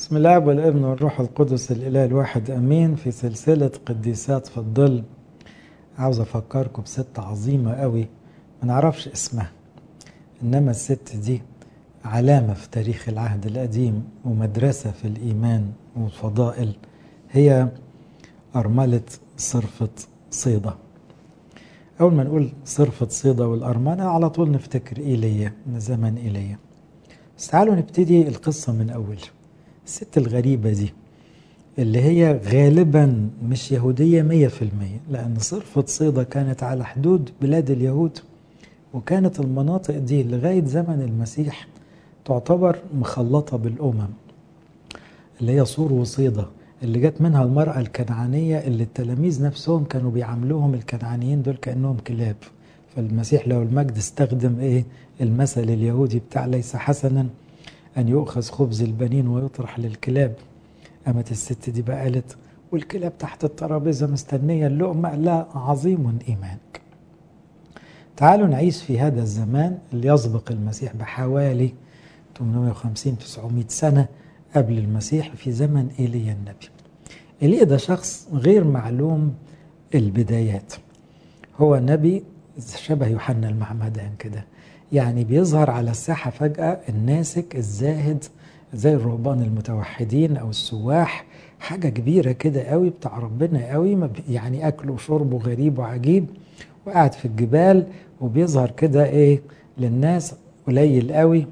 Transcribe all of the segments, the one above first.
بسم الله والابن والروح القدس الاله الواحد امين في سلسله قديسات في الظل عاوز افكركم بست عظيمه قوي ما نعرفش اسمها انما الست دي علامه في تاريخ العهد القديم ومدرسه في الايمان والفضائل هي ارمله صرفه صيدا اول ما نقول صرفه صيدا والارمله على طول نفتكر ايليا من زمن ايليا بس تعالوا نبتدي القصه من اول الست الغريبة دي اللي هي غالبا مش يهودية مية في المية لأن صرفة صيدا كانت على حدود بلاد اليهود وكانت المناطق دي لغاية زمن المسيح تعتبر مخلطة بالأمم اللي هي صور وصيدا اللي جت منها المرأة الكنعانية اللي التلاميذ نفسهم كانوا بيعاملوهم الكنعانيين دول كأنهم كلاب فالمسيح له المجد استخدم ايه المثل اليهودي بتاع ليس حسنا أن يؤخذ خبز البنين ويطرح للكلاب قامت الست دي بقى قالت والكلاب تحت الترابيزة مستنية اللقمة لا عظيم إيمانك تعالوا نعيش في هذا الزمان اللي يسبق المسيح بحوالي 850 900 سنة قبل المسيح في زمن إيليا النبي إيليا ده شخص غير معلوم البدايات هو نبي شبه يوحنا المعمدان كده يعني بيظهر على الساحة فجأة الناسك الزاهد زي الرهبان المتوحدين أو السواح حاجة كبيرة كده قوي بتاع ربنا قوي يعني أكله وشربه غريب وعجيب وقاعد في الجبال وبيظهر كده إيه للناس قليل قوي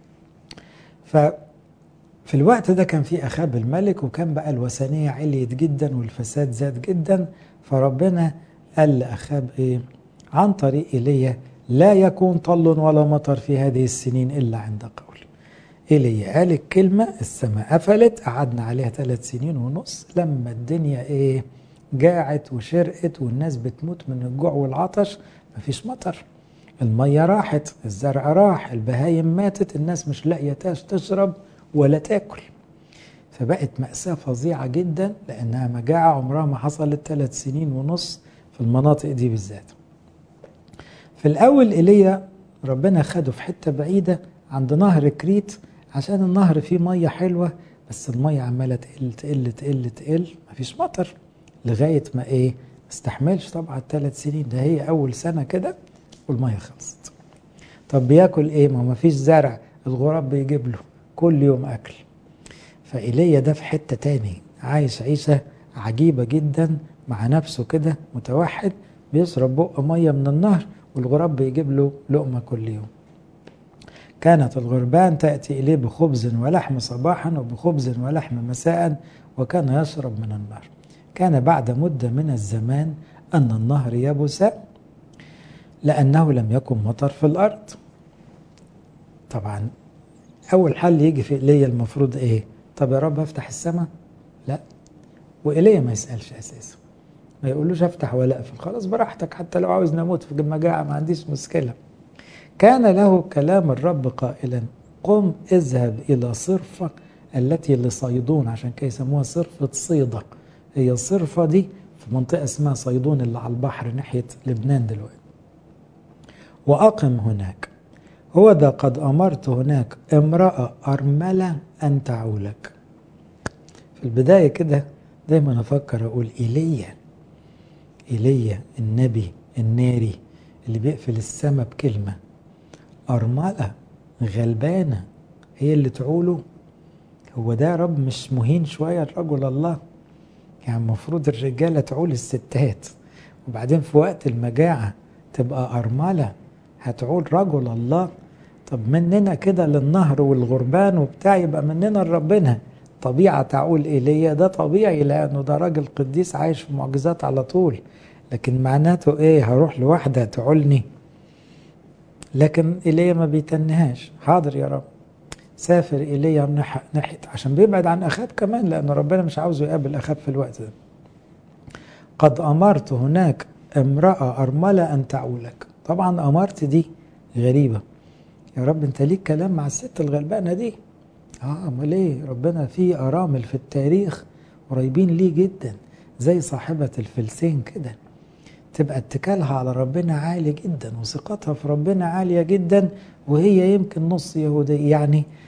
ففي الوقت ده كان في أخاب الملك وكان بقى الوثنية عليت جدا والفساد زاد جدا فربنا قال لأخاب إيه عن طريق إيليا لا يكون طل ولا مطر في هذه السنين إلا عند قول إيليا قال الكلمة السماء قفلت قعدنا عليها ثلاث سنين ونص لما الدنيا إيه جاعت وشرقت والناس بتموت من الجوع والعطش مفيش مطر المية راحت الزرع راح البهايم ماتت الناس مش لاقية تشرب ولا تاكل فبقت مأساة فظيعة جدا لأنها مجاعة عمرها ما حصلت ثلاث سنين ونص في المناطق دي بالذات في الأول إيليا ربنا خده في حتة بعيدة عند نهر كريت عشان النهر فيه مية حلوة بس المية عمالة تقل تقل تقل تقل مفيش مطر لغاية ما إيه ما استحملش طبعا الثلاث سنين ده هي أول سنة كده والمية خلصت طب بياكل إيه ما مفيش زرع الغراب بيجيب له كل يوم أكل فإيليا ده في حتة تاني عايش عيشة عجيبة جدا مع نفسه كده متوحد بيشرب بق مية من النهر والغراب بيجيب له لقمة كل يوم كانت الغربان تأتي إليه بخبز ولحم صباحا وبخبز ولحم مساء وكان يشرب من النار كان بعد مدة من الزمان أن النهر يبس لأنه لم يكن مطر في الأرض طبعا أول حل يجي في إيليا المفروض إيه طب يا رب افتح السماء لا وإيليا ما يسألش أساسا ما يقولوش افتح ولا اقفل خلاص براحتك حتى لو عاوز نموت في المجاعة ما عنديش مشكلة كان له كلام الرب قائلا قم اذهب إلى صرفة التي لصيدون عشان كده يسموها صرفة صيدة هي الصرفة دي في منطقة اسمها صيدون اللي على البحر ناحية لبنان دلوقتي وأقم هناك هو ذا قد أمرت هناك امرأة أرملة أن تعولك في البداية كده دايما أفكر أقول إيليا ايليا النبي الناري اللي بيقفل السماء بكلمه ارمله غلبانه هي اللي تعوله هو ده يا رب مش مهين شويه الرجل الله يعني المفروض الرجاله تعول الستات وبعدين في وقت المجاعه تبقى ارمله هتعول رجل الله طب مننا كده للنهر والغربان وبتاع يبقى مننا لربنا طبيعة تعول إيليا ده طبيعي لأنه ده راجل قديس عايش في معجزات على طول لكن معناته إيه هروح لوحدة تعولني لكن إيليا ما بيتنهاش حاضر يا رب سافر إيليا ناحية عشان بيبعد عن أخاب كمان لأن ربنا مش عاوزه يقابل أخاب في الوقت ده قد أمرت هناك امرأة أرملة أن تعولك طبعا أمرت دي غريبة يا رب أنت ليك كلام مع الست الغلبانة دي اه امال ايه ربنا فيه ارامل في التاريخ قريبين ليه جدا زي صاحبة الفلسين كده تبقى اتكالها على ربنا عالي جدا وثقتها في ربنا عالية جدا وهي يمكن نص يهودية يعني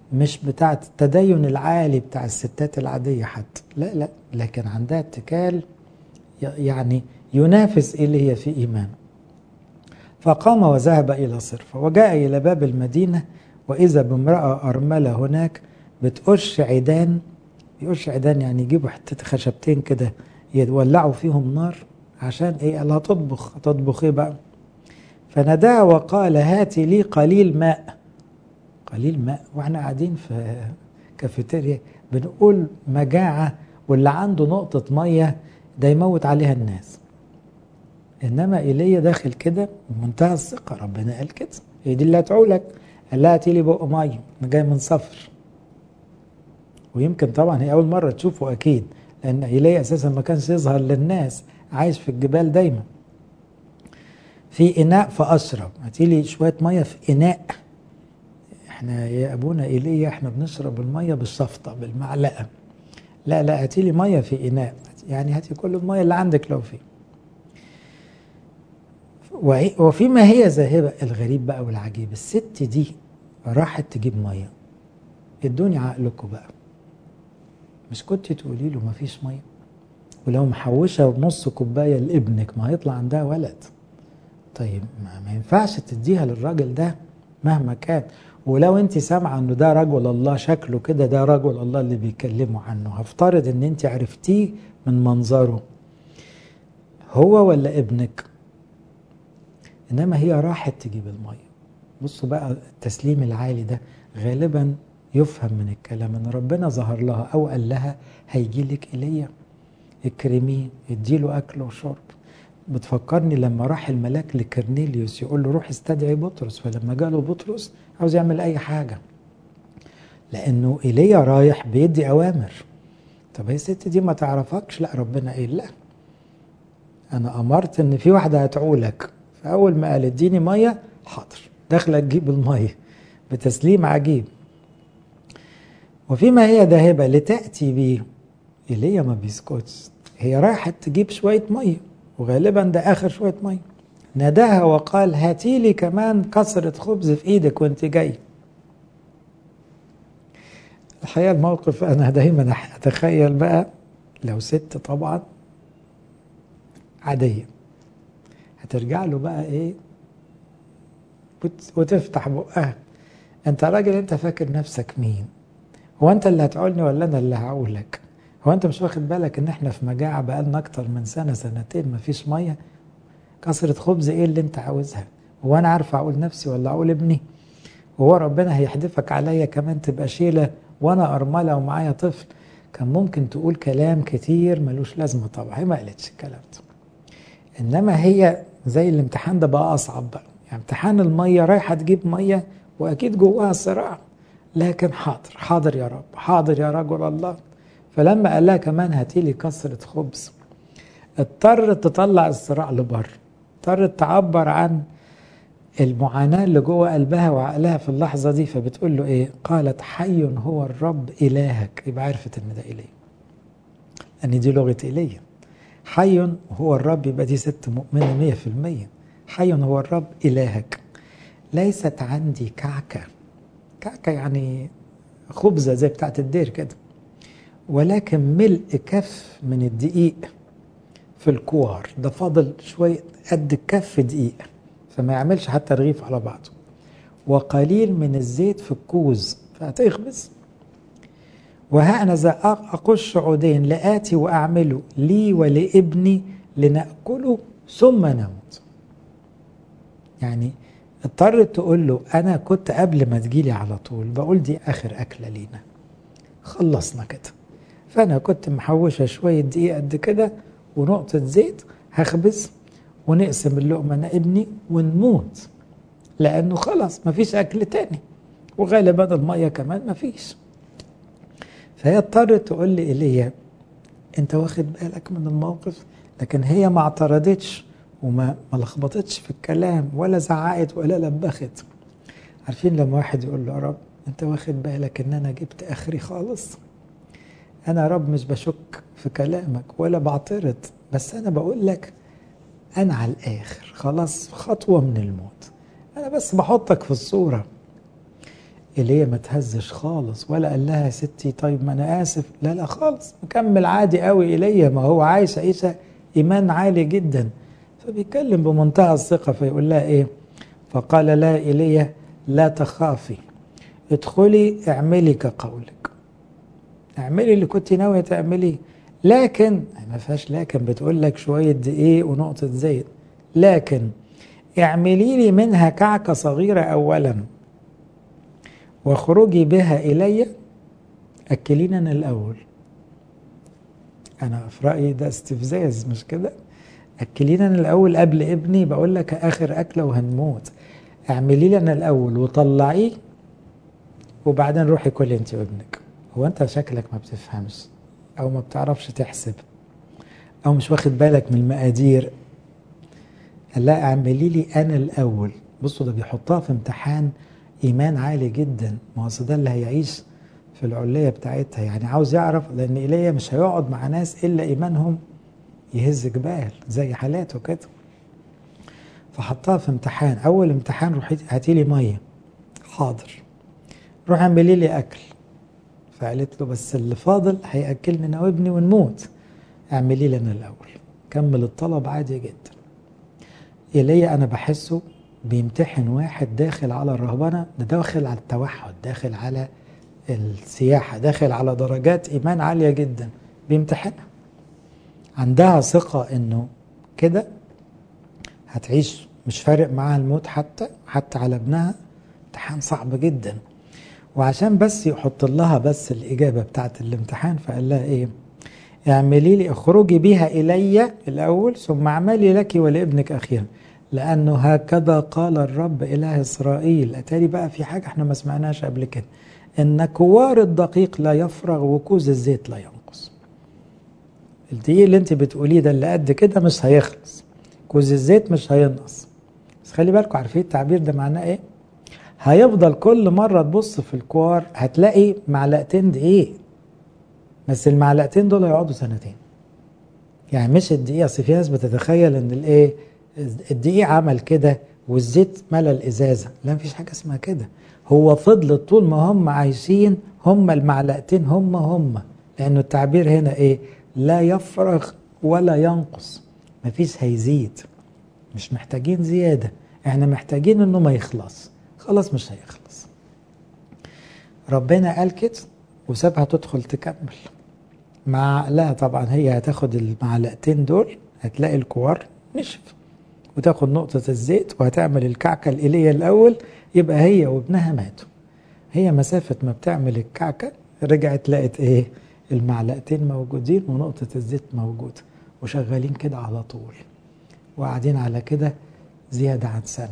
مش بتاعة التدين العالي بتاع الستات العادية حتى لا لا لكن عندها اتكال يعني ينافس إلي في إيمان فقام وذهب إلى صرفة وجاء إلى باب المدينة وإذا بامرأة أرملة هناك بتقش عيدان يقش عيدان يعني يجيبوا حتة خشبتين كده يولعوا فيهم نار عشان إيه قال هتطبخ هتطبخ إيه بقى فناداها وقال هاتي لي قليل ماء قليل ماء واحنا قاعدين في كافيتيريا بنقول مجاعة واللي عنده نقطة مية ده يموت عليها الناس انما ايليا داخل كده بمنتهى الثقه ربنا قال كده هي دي اللي هتعو لك قال لها هاتي لي بق ميه انا جاي من سفر ويمكن طبعا هي اول مره تشوفه اكيد لان ايليا اساسا ما كانش يظهر للناس عايش في الجبال دايما في اناء فاشرب هاتي لي شويه ميه في اناء احنا يا ابونا ايليا احنا بنشرب الميه بالشفطه بالمعلقه لا لا هاتي لي ميه في اناء يعني هاتي كل الميه اللي عندك لو في وفيما هي ذاهبة الغريب بقى والعجيب الست دي راحت تجيب مية ادوني عقلكم بقى مش كنت تقولي له مفيش مية ولو محوشة نص كوباية لابنك ما هيطلع عندها ولد طيب ما, ما ينفعش تديها للراجل ده مهما كان ولو انت سامعة انه ده رجل الله شكله كده ده رجل الله اللي بيكلموا عنه هفترض ان انت عرفتيه من منظره هو ولا ابنك انما هي راحت تجيب الميه بصوا بقى التسليم العالي ده غالبا يفهم من الكلام ان ربنا ظهر لها او قال لها هيجي لك ايليا اكرميه اديله اكل وشرب بتفكرني لما راح الملاك لكرنيليوس يقول له روح استدعي بطرس فلما جاله بطرس عاوز يعمل اي حاجه لانه ايليا رايح بيدي اوامر طب هي الست دي ما تعرفكش لا ربنا قال لا انا امرت ان في واحده هتعولك فاول ما قال اديني ميه حاضر داخله تجيب الميه بتسليم عجيب وفيما هي ذاهبه لتاتي به ايليا ما بيسكتش هي رايحه تجيب شويه ميه وغالبا ده اخر شويه ميه ناداها وقال هاتي لي كمان كسرة خبز في ايدك وانت جاي الحقيقه الموقف انا دايما اتخيل بقى لو ست طبعا عاديه هترجع له بقى ايه وتفتح بقها انت راجل انت فاكر نفسك مين هو انت اللي هتعولني ولا انا اللي هعولك هو انت مش واخد بالك ان احنا في مجاعة بقالنا اكتر من سنة سنتين مفيش مية كسرة خبز ايه اللي انت عاوزها هو انا عارف اعول نفسي ولا اعول ابني وهو ربنا هيحدفك عليا كمان تبقى شيلة وانا ارملة ومعايا طفل كان ممكن تقول كلام كتير ملوش لازمة طبعا هي ما قالتش الكلام ده انما هي زي الامتحان ده بقى اصعب بقى يعني امتحان الميه رايحه تجيب ميه واكيد جواها صراع لكن حاضر حاضر يا رب حاضر يا رجل الله فلما قال لها كمان هاتي لي كسرة خبز اضطرت تطلع الصراع لبره اضطرت تعبر عن المعاناة اللي جوه قلبها وعقلها في اللحظة دي فبتقول له ايه قالت حي هو الرب إلهك يبقى عرفت ان ده إلي لأن دي لغة إيليا حي هو الرب يبقى دي ست مؤمنة مية في المية حي هو الرب إلهك ليست عندي كعكة كعكة يعني خبزة زي بتاعت الدير كده ولكن ملء كف من الدقيق في الكوار ده فاضل شوية قد كف دقيق فما يعملش حتى رغيف على بعضه وقليل من الزيت في الكوز فهتخبز وهأنذا أقش عودين لآتي وأعمله لي ولابني لنأكله ثم نموت يعني اضطرت تقول له أنا كنت قبل ما تجيلي على طول بقول دي آخر أكلة لينا خلصنا كده فأنا كنت محوشة شوية دقيق قد كده ونقطة زيت هخبز ونقسم اللقمة أنا ابني ونموت لأنه خلاص مفيش أكل تاني وغالبا المية كمان مفيش فهي اضطرت تقول لي ايليا انت واخد بالك من الموقف لكن هي ما اعترضتش وما ما لخبطتش في الكلام ولا زعقت ولا لبخت عارفين لما واحد يقول له يا رب انت واخد بالك ان انا جبت اخري خالص انا يا رب مش بشك في كلامك ولا بعترض بس انا بقول لك انا على الاخر خلاص خطوه من الموت انا بس بحطك في الصوره ايليا ما تهزش خالص ولا قال لها يا ستي طيب ما انا اسف لا لا خالص مكمل عادي قوي ايليا ما هو عايش عيشه ايمان عالي جدا فبيتكلم بمنتهى الثقه فيقول لها ايه فقال لا ايليا لا تخافي ادخلي اعملي كقولك اعملي اللي كنت ناويه تعمليه لكن ما فيهاش لكن بتقول لك شويه دقيق ونقطه زيت لكن اعملي لي منها كعكه صغيره اولا واخرجي بها الي اكلينا انا الاول انا في رايي ده استفزاز مش كده اكلينا انا الاول قبل ابني بقول لك اخر اكله وهنموت اعملي لي انا الاول وطلعيه وبعدين روحي كلي انت وابنك هو انت شكلك ما بتفهمش او ما بتعرفش تحسب او مش واخد بالك من المقادير لا اعملي لي انا الاول بصوا ده بيحطها في امتحان ايمان عالي جدا ما هو ده اللي هيعيش في العلية بتاعتها يعني عاوز يعرف لان ايليا مش هيقعد مع ناس الا ايمانهم يهز جبال زي حالاته كده فحطها في امتحان اول امتحان روحي هاتي لي ميه حاضر روح اعملي لي اكل فقالت له بس اللي فاضل هياكلني انا وابني ونموت اعملي لي انا الاول كمل الطلب عادي جدا ايليا انا بحسه بيمتحن واحد داخل على الرهبنه ده داخل على التوحد داخل على السياحه داخل على درجات ايمان عاليه جدا بيمتحنها عندها ثقه انه كده هتعيش مش فارق معاها الموت حتى حتى على ابنها امتحان صعب جدا وعشان بس يحط لها بس الإجابة بتاعت الامتحان فقال لها إيه اعملي لي اخرجي بها إلي الأول ثم اعملي لك ولابنك أخيرا لأنه هكذا قال الرب إله إسرائيل أتاري بقى في حاجة احنا ما سمعناش قبل كده إن كوار الدقيق لا يفرغ وكوز الزيت لا ينقص الدقيق اللي انت بتقوليه ده اللي قد كده مش هيخلص كوز الزيت مش هينقص بس خلي بالكم عارفين التعبير ده معناه ايه هيفضل كل مرة تبص في الكوار هتلاقي معلقتين دقيق بس المعلقتين دول هيقعدوا سنتين يعني مش الدقيق اصل في ناس بتتخيل ان الايه الدقيق عمل كده والزيت ملى الازازه لا مفيش حاجه اسمها كده هو فضلت طول ما هم عايشين هم المعلقتين هم هم لانه التعبير هنا ايه لا يفرغ ولا ينقص مفيش هيزيد مش محتاجين زياده احنا محتاجين انه ما يخلص خلاص مش هيخلص ربنا قال كده وسابها تدخل تكمل مع لا طبعا هي هتاخد المعلقتين دول هتلاقي الكوار نشف وتاخد نقطة الزيت وهتعمل الكعكة الإيلية الأول يبقى هي وابنها ماتوا هي مسافة ما بتعمل الكعكة رجعت لقت إيه المعلقتين موجودين ونقطة الزيت موجودة وشغالين كده على طول وقاعدين على كده زيادة عن سنة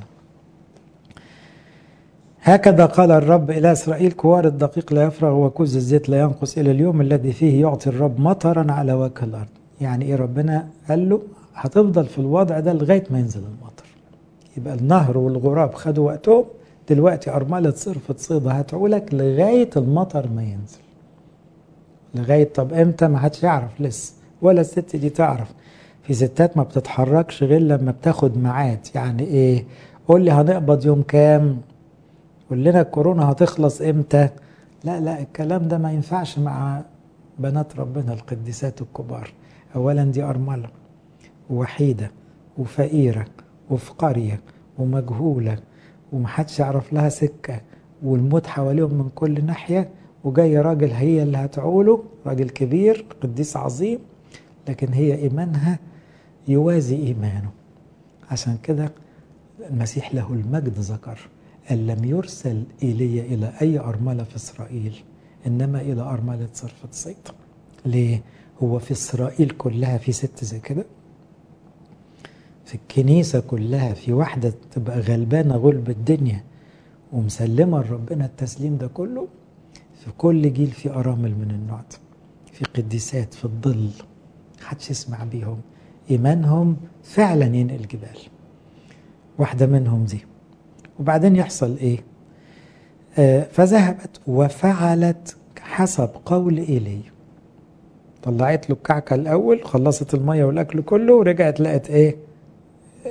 هكذا قال الرب إلى إسرائيل كوار الدقيق لا يفرغ وكوز الزيت لا ينقص إلى اليوم الذي فيه يعطي الرب مطرا على وجه الأرض يعني إيه ربنا قال له هتفضل في الوضع ده لغاية ما ينزل المطر يبقى النهر والغراب خدوا وقتهم دلوقتي أرملة صرفة صيدة هتعولك لغاية المطر ما ينزل لغاية طب إمتى ما حدش يعرف لسه ولا الست دي تعرف في ستات ما بتتحركش غير لما بتاخد ميعاد يعني إيه قول لي هنقبض يوم كام قول لنا الكورونا هتخلص امتى لا لا الكلام ده ما ينفعش مع بنات ربنا القديسات الكبار اولا دي ارمله ووحيده وفقيره وفي قريه ومجهوله ومحدش يعرف لها سكه والموت حواليهم من كل ناحيه وجاي راجل هي اللي هتعوله راجل كبير قديس عظيم لكن هي ايمانها يوازي ايمانه عشان كده المسيح له المجد ذكر أن لم يرسل إيليا إلى أي أرملة في إسرائيل إنما إلى أرملة صرفة صيد ليه؟ هو في إسرائيل كلها في ست زي كده في الكنيسة كلها في واحدة تبقى غلبانة غلب الدنيا ومسلمة لربنا التسليم ده كله في كل جيل في أرامل من النوع ده في قديسات في الظل محدش يسمع بيهم إيمانهم فعلا ينقل جبال واحدة منهم دي وبعدين يحصل ايه آه فذهبت وفعلت حسب قول ايليا طلعت له الكعكه الاول خلصت الميه والاكل كله ورجعت لقت ايه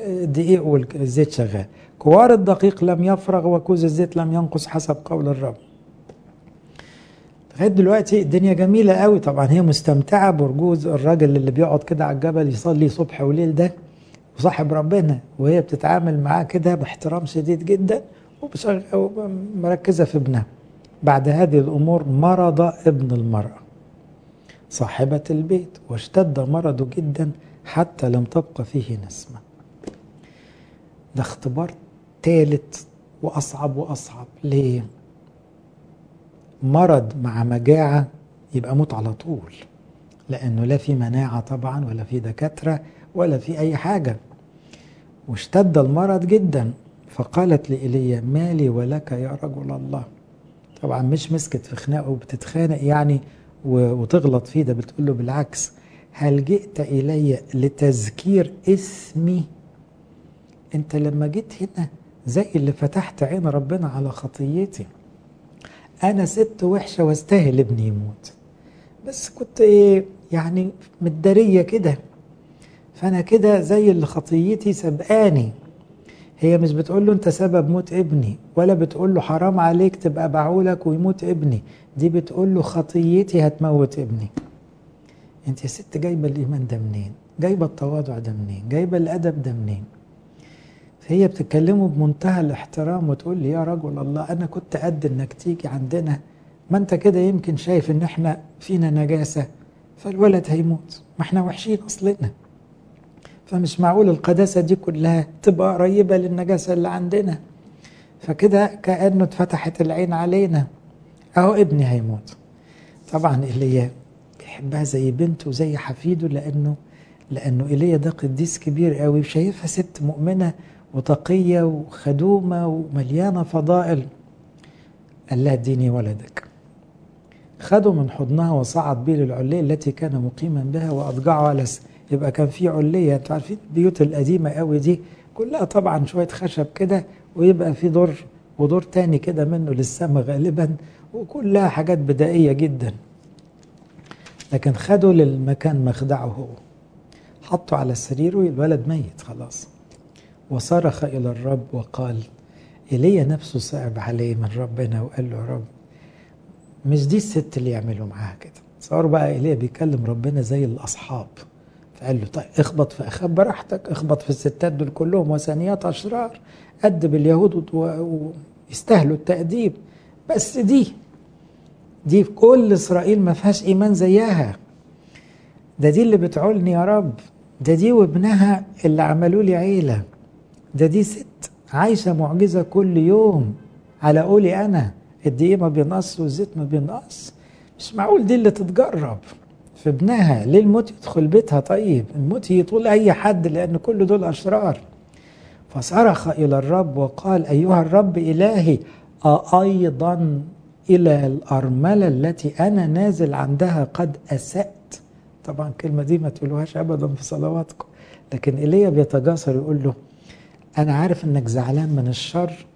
الدقيق والزيت شغال كوار الدقيق لم يفرغ وكوز الزيت لم ينقص حسب قول الرب لغايه دلوقتي الدنيا جميله قوي طبعا هي مستمتعه برجوز الراجل اللي بيقعد كده على الجبل يصلي صبح وليل ده وصاحب ربنا وهي بتتعامل معاه كده باحترام شديد جدا ومركزه في ابنها بعد هذه الامور مرض ابن المراه صاحبه البيت واشتد مرضه جدا حتى لم تبقى فيه نسمه ده اختبار ثالث واصعب واصعب ليه مرض مع مجاعة يبقى موت على طول لأنه لا في مناعة طبعا ولا في دكاترة ولا في أي حاجة واشتد المرض جدا فقالت لإيليا مالي ولك يا رجل الله طبعا مش مسكت في خناقه وبتتخانق يعني وتغلط فيه ده بتقول له بالعكس هل جئت إلي لتذكير اسمي انت لما جيت هنا زي اللي فتحت عين ربنا على خطيتي انا ست وحشه واستاهل ابني يموت بس كنت ايه يعني متداريه كده فانا كده زي اللي خطيتي سبقاني هي مش بتقول له انت سبب موت ابني ولا بتقول له حرام عليك تبقى بعولك ويموت ابني دي بتقول له خطيتي هتموت ابني انت يا ست جايبه الايمان ده منين جايبه التواضع ده منين جايبه الادب ده منين فهي بتكلمه بمنتهى الاحترام وتقول لي يا رجل الله انا كنت قد انك تيجي عندنا ما انت كده يمكن شايف ان احنا فينا نجاسه فالولد هيموت ما احنا وحشين اصلنا فمش معقول القداسه دي كلها تبقى قريبه للنجاسه اللي عندنا فكده كانه اتفتحت العين علينا اهو ابني هيموت طبعا ايليا بيحبها زي بنته وزي حفيده لانه لانه ايليا ده قديس كبير قوي وشايفها ست مؤمنه وتقية وخدومة ومليانة فضائل قال لها اديني ولدك خده من حضنها وصعد به للعلية التي كان مقيما بها وأضجعه على س... يبقى كان في علية انتوا عارفين البيوت القديمة قوي دي كلها طبعا شوية خشب كده ويبقى في دور ودور تاني كده منه للسماء غالبا وكلها حاجات بدائية جدا لكن خده للمكان مخدعه هو حطه على السرير والولد ميت خلاص وصرخ إلى الرب وقال إيليا نفسه صعب عليه من ربنا وقال له يا رب مش دي الست اللي يعملوا معاها كده صار بقى إيليا بيكلم ربنا زي الأصحاب فقال له طيب اخبط في أخاب براحتك اخبط في الستات دول كلهم وثنيات أشرار أدب اليهود ويستاهلوا التأديب بس دي دي في كل إسرائيل ما فيهاش إيمان زيها ده دي اللي بتعولني يا رب ده دي وابنها اللي عملوا لي عيله ده دي ست عايشة معجزة كل يوم على قولي أنا الدقيق ما بينقص والزيت ما بينقص مش معقول دي اللي تتجرب في ابنها ليه الموت يدخل بيتها طيب الموت يطول أي حد لأن كل دول أشرار فصرخ إلى الرب وقال أيها الرب إلهي أأيضا إلى الأرملة التي أنا نازل عندها قد أسأت طبعا الكلمة دي ما تقولوهاش أبدا في صلواتكم لكن إيليا بيتجاسر يقول له أنا عارف إنك زعلان من الشر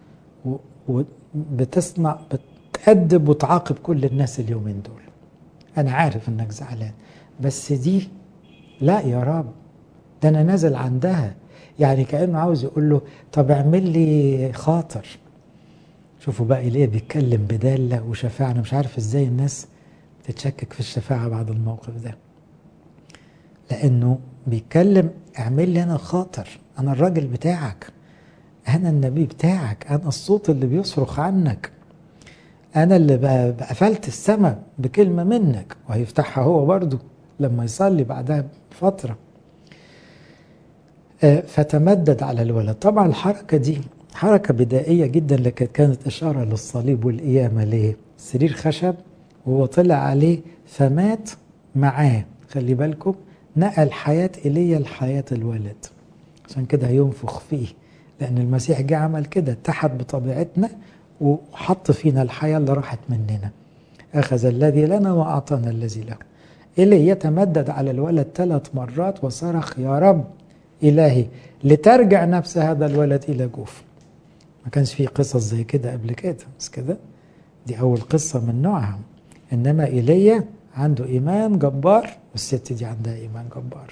وبتصنع بتأدب وتعاقب كل الناس اليومين دول أنا عارف إنك زعلان بس دي لا يا رب ده أنا نازل عندها يعني كأنه عاوز يقول له طب اعمل لي خاطر شوفوا بقى إليه بيتكلم بدالة وشفاعة أنا مش عارف إزاي الناس تتشكك في الشفاعة بعد الموقف ده لأنه بيتكلم اعمل لي أنا خاطر أنا الراجل بتاعك أنا النبي بتاعك أنا الصوت اللي بيصرخ عنك أنا اللي قفلت السماء بكلمة منك وهيفتحها هو برضه لما يصلي بعدها بفترة فتمدد على الولد طبعا الحركة دي حركة بدائية جدا لكن كانت إشارة للصليب والقيامة ليه سرير خشب وهو طلع عليه فمات معاه خلي بالكم نقل حياة إيليا لحياة الولد عشان كده هينفخ فيه لأن المسيح جه عمل كده اتحد بطبيعتنا وحط فينا الحياة اللي راحت مننا أخذ الذي لنا وأعطانا الذي له إلي يتمدد على الولد ثلاث مرات وصرخ يا رب إلهي لترجع نفس هذا الولد إلى جوف ما كانش في قصص زي كده قبل كده بس كده دي أول قصة من نوعها إنما إيليا عنده إيمان جبار والست دي عندها إيمان جبار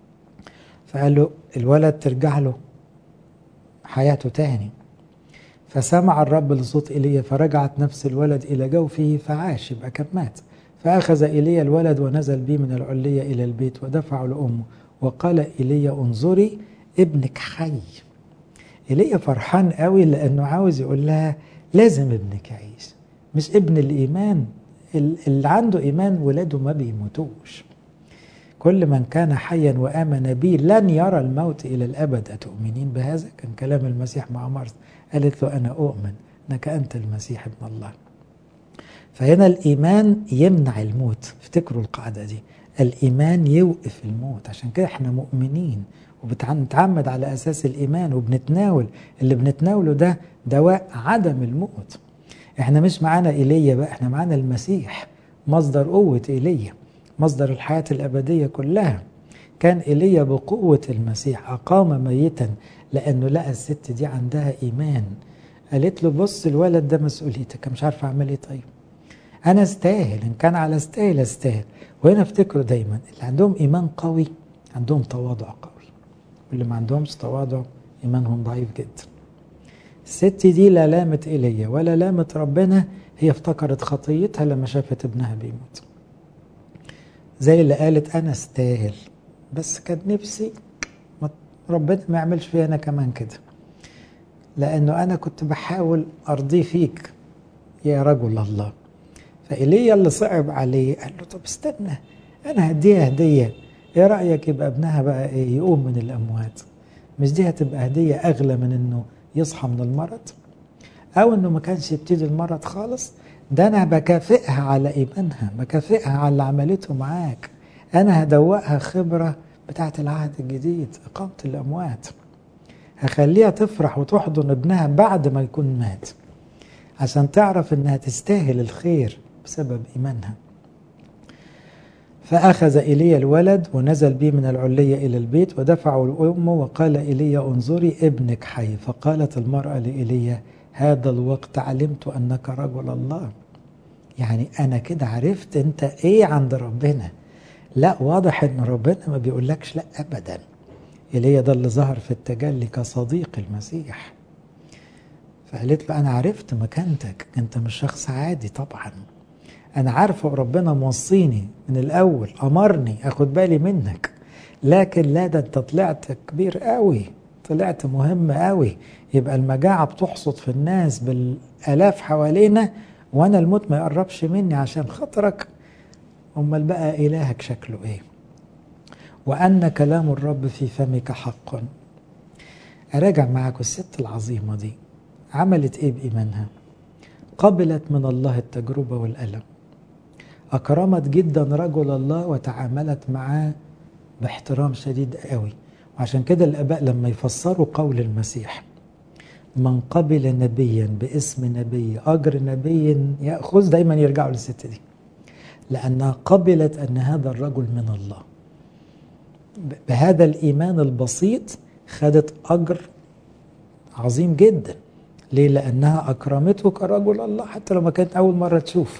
فقال له الولد ترجع له حياته تاني فسمع الرب لصوت ايليا فرجعت نفس الولد الى جوفه فعاش يبقى كان مات فاخذ ايليا الولد ونزل به من العليه الى البيت ودفعه لامه وقال ايليا انظري ابنك حي ايليا فرحان قوي لانه عاوز يقول لها لازم ابنك يعيش مش ابن الايمان اللي عنده ايمان ولاده ما بيموتوش كل من كان حيا وامن بي لن يرى الموت الى الابد اتؤمنين بهذا كان كلام المسيح مع مرثا قالت له انا اؤمن انك انت المسيح ابن الله فهنا الايمان يمنع الموت افتكروا القاعده دي الايمان يوقف الموت عشان كده احنا مؤمنين وبنتعمد على اساس الايمان وبنتناول اللي بنتناوله ده دواء عدم الموت احنا مش معانا ايليا بقى احنا معانا المسيح مصدر قوه ايليا مصدر الحياه الابديه كلها كان ايليا بقوه المسيح اقام ميتا لانه لقى الست دي عندها ايمان قالت له بص الولد ده مسؤوليتك مش عارفه اعمل ايه طيب انا استاهل ان كان على استاهل استاهل وهنا افتكروا دايما اللي عندهم ايمان قوي عندهم تواضع قوي واللي ما عندهمش تواضع ايمانهم ضعيف جدا الست دي لا لامت ايليا ولا لامت ربنا هي افتكرت خطيتها لما شافت ابنها بيموت زي اللي قالت انا استاهل بس كان نفسي ربنا ما يعملش فيا انا كمان كده لانه انا كنت بحاول ارضيه فيك يا رجل الله فايليا اللي صعب عليه قال له طب استنى انا هديها هديه ايه رايك يبقى ابنها بقى ايه يقوم من الاموات مش دي هتبقى هديه اغلى من انه يصحى من المرض او انه ما كانش يبتدي المرض خالص ده انا بكافئها على ايمانها بكافئها على اللي عملته معاك انا هدوقها خبره بتاعه العهد الجديد اقامه الاموات هخليها تفرح وتحضن ابنها بعد ما يكون مات عشان تعرف انها تستاهل الخير بسبب ايمانها فأخذ إيليا الولد ونزل به من العلية إلى البيت ودفعه لأمه وقال إيليا انظري ابنك حي فقالت المرأة لإيليا هذا الوقت علمت أنك رجل الله يعني أنا كده عرفت أنت إيه عند ربنا لا واضح أن ربنا ما بيقولكش لا أبدا إيليا ده اللي ظهر في التجلي كصديق المسيح فقالت له أنا عرفت مكانتك أنت مش شخص عادي طبعا أنا عارفة ربنا موصيني من الأول أمرني أخد بالي منك لكن لا ده أنت طلعت كبير قوي طلعت مهم قوي يبقى المجاعة بتحصد في الناس بالآلاف حوالينا وأنا الموت ما يقربش مني عشان خاطرك أمال بقى إلهك شكله إيه وأن كلام الرب في فمك حق أراجع معاكم الست العظيمة دي عملت إيه بإيمانها قبلت من الله التجربة والألم أكرمت جدا رجل الله وتعاملت معاه باحترام شديد قوي وعشان كده الآباء لما يفسروا قول المسيح من قبل نبيا باسم نبي أجر نبي يأخذ دايما يرجعوا للست دي لأنها قبلت أن هذا الرجل من الله بهذا الإيمان البسيط خدت أجر عظيم جدا ليه؟ لأنها أكرمته كرجل الله حتى لو ما كانت أول مرة تشوفه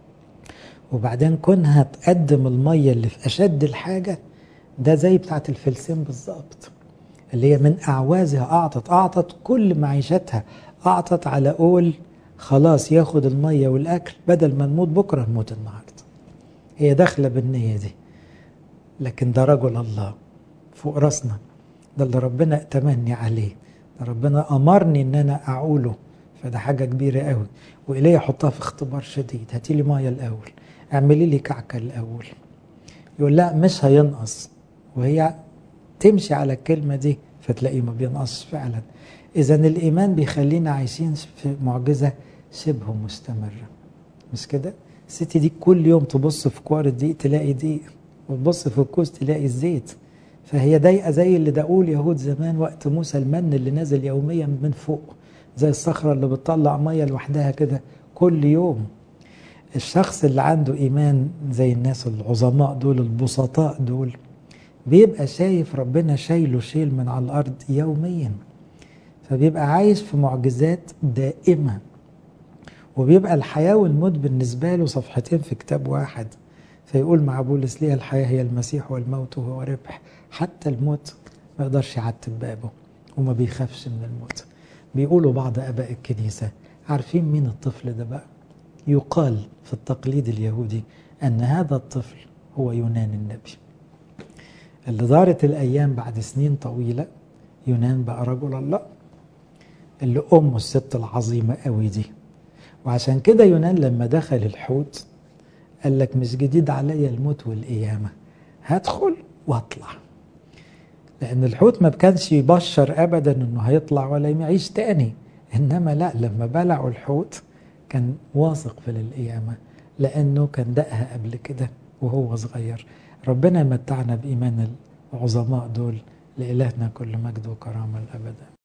وبعدين كونها تقدم المية اللي في أشد الحاجة ده زي بتاعة الفلسين بالظبط اللي هي من أعوازها أعطت أعطت كل معيشتها أعطت على قول خلاص ياخد المية والأكل بدل ما نموت بكرة نموت النهاردة هي داخلة بالنية دي لكن ده رجل الله فوق راسنا ده اللي ربنا ائتمني عليه ده ربنا أمرني إن أنا أعوله فده حاجة كبيرة قوي وإليه أحطها في اختبار شديد هاتي لي مية الأول اعملي لي كعكة الأول يقول لا مش هينقص وهي تمشي على الكلمة دي فتلاقيه ما بينقصش فعلا إذا الإيمان بيخلينا عايشين في معجزة شبه مستمرة مش كده؟ الست دي كل يوم تبص في كوار الدقيق تلاقي دقيق وتبص في الكوز تلاقي الزيت فهي ضايقة زي اللي دقوه اليهود زمان وقت موسى المن اللي نازل يوميا من فوق زي الصخرة اللي بتطلع مية لوحدها كده كل يوم الشخص اللي عنده إيمان زي الناس العظماء دول البسطاء دول بيبقى شايف ربنا شايله شيل من على الأرض يوميا فبيبقى عايش في معجزات دائمة وبيبقى الحياة والموت بالنسبة له صفحتين في كتاب واحد فيقول مع بولس لي الحياة هي المسيح والموت هو ربح حتى الموت ما يقدرش يعتب بابه وما بيخافش من الموت بيقولوا بعض اباء الكنيسه عارفين مين الطفل ده بقى يقال في التقليد اليهودي ان هذا الطفل هو يونان النبي اللي دارت الايام بعد سنين طويله يونان بقى رجل الله اللي امه الست العظيمه قوي دي وعشان كده يونان لما دخل الحوت قال لك مش جديد عليا الموت والقيامه هدخل واطلع لان الحوت ما كانش يبشر ابدا انه هيطلع ولا يعيش تاني انما لا لما بلعوا الحوت كان واثق في القيامه لانه كان دقها قبل كده وهو صغير ربنا يمتعنا بايمان العظماء دول لالهنا كل مجد وكرامه الابد